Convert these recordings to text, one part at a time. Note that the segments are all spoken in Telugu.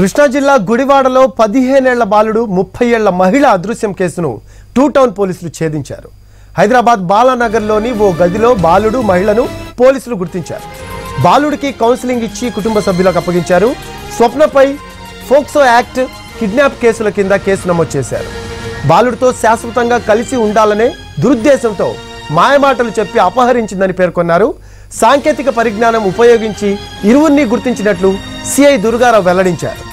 కృష్ణా జిల్లా గుడివాడలో పదిహేనేళ్ల బాలుడు ముప్పై ఏళ్ల మహిళ అదృశ్యం కేసును టూ టౌన్ పోలీసులు ఛేదించారు హైదరాబాద్ బాలానగర్లోని ఓ గదిలో బాలుడు మహిళను పోలీసులు గుర్తించారు బాలుడికి కౌన్సిలింగ్ ఇచ్చి కుటుంబ సభ్యులకు అప్పగించారు స్వప్నపై ఫోక్సో యాక్ట్ కిడ్నాప్ కేసుల కింద కేసు నమోదు చేశారు బాలుడితో శాశ్వతంగా కలిసి ఉండాలనే దురుద్దేశంతో మాయమాటలు చెప్పి అపహరించిందని పేర్కొన్నారు సాంకేతిక పరిజ్ఞానం ఉపయోగించి ఇరువురిని గుర్తించినట్లు సిఐ దుర్గారావు వెల్లడించారు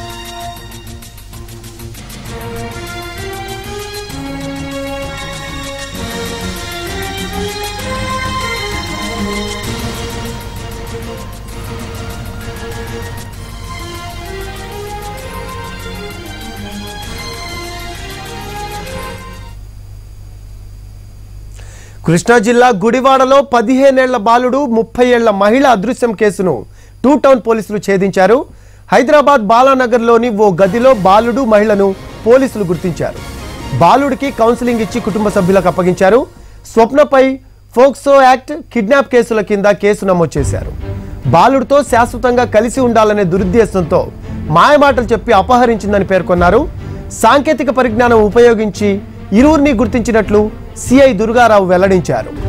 కృష్ణా జిల్లా గుడివాడలో పదిహేనేళ్ల బాలుడు ముప్పై ఏళ్ల మహిళ అదృశ్యం కేసును టూ టౌన్ పోలీసులు ఛేదించారు హైదరాబాద్ బాలానగర్లోని ఓ గదిలో బాలుడు మహిళను పోలీసులు గుర్తించారు బాలుడికి కౌన్సిలింగ్ ఇచ్చి కుటుంబ సభ్యులకు అప్పగించారు స్వప్నపై ఫోక్సో యాక్ట్ కిడ్నాప్ కేసుల కింద కేసు నమోదు చేశారు బాలుడితో శాశ్వతంగా కలిసి ఉండాలనే దురుద్దేశంతో మాయమాటలు చెప్పి అపహరించిందని పేర్కొన్నారు సాంకేతిక పరిజ్ఞానం ఉపయోగించి ఇరువురిని గుర్తించినట్లు సిఐ దుర్గారావు వెల్లడించారు